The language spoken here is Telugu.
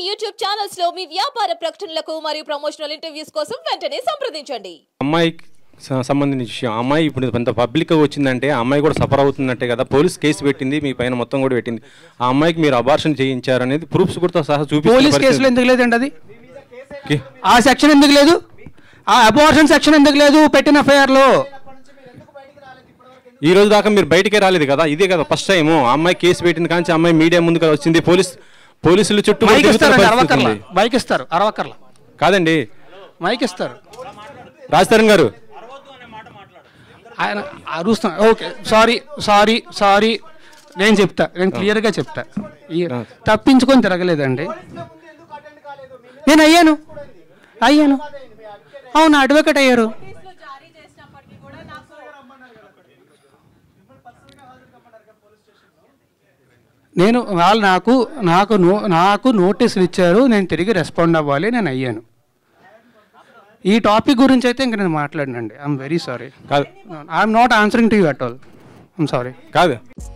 యూట్యూబ్ ఛానల్స్ లో మీ వ్యాపార ప్రకటనలకు మరియు ప్రమోషనల్ ఇంటర్వ్యూస్ కోసం వెంటనే సంప్రదించండి అమ్మాయికి స- సంబంధించిన విషయం ఆ అమ్మాయి ఇప్పుడు ఇంత పబ్లిక్ వచ్చిందంటే ఆ అమ్మాయి కూడా సఫర్ అవుతుందంటే కదా పోలీస్ కేసు పెట్టింది మీ పైన మొత్తం కూడా పెట్టింది ఆ అమ్మాయికి మీరు అబార్షన్ చేయించారు అనేది ప్రూఫ్స్ కూడా సహా చూపిస్తున్న పోలీస్ పరిస్థితి. కేసులో ఎందుకు లేదండి అది ఓకే. ఆ సెక్షన్ ఎందుకు లేదు ఆ అబార్షన్ సెక్షన్ ఎందుకు లేదు పెట్టిన ఫేర్లో ఈ రోజు దాకా మీరు బయటికే రాలేదు కదా ఇదే కదా ఫస్ట్ టైం ఆ అమ్మాయి కేసు పెట్టింది కానీ ఆ అమ్మాయి మీడియా ముందుకు వచ్చింది పోలీస్ పోలీసులు చుట్టూ కూడా మైక్ తిరుగుతున్న ఇస్తారండి పరిస్థితి అరవకర్ల ఉంది. మైక్ ఇస్తారు అరవకర్ల కాదండి మైక్ ఇస్తారు రాజతరణ్ గారు ఆయన అరుస్తున్నా ఓకే సారీ సారీ సారీ నేను చెప్తా నేను క్లియర్గా చెప్తా ఈ- తప్పించుకొని తిరగలేదండి నేను అయ్యాను అయ్యాను అవును అడ్వకేట్ అయ్యారు నేను వాళ్ళు నాకు నాకు నో నాకు నోటీసులు ఇచ్చారు నేను తిరిగి రెస్పాండ్ అవ్వాలి నేను అయ్యాను ఈ టాపిక్ గురించి అయితే ఇంక నేను మాట్లాడినండి ఐఎమ్ వెరీ సారీ కాదు I'm not answering to you at all I'm sorry కాదు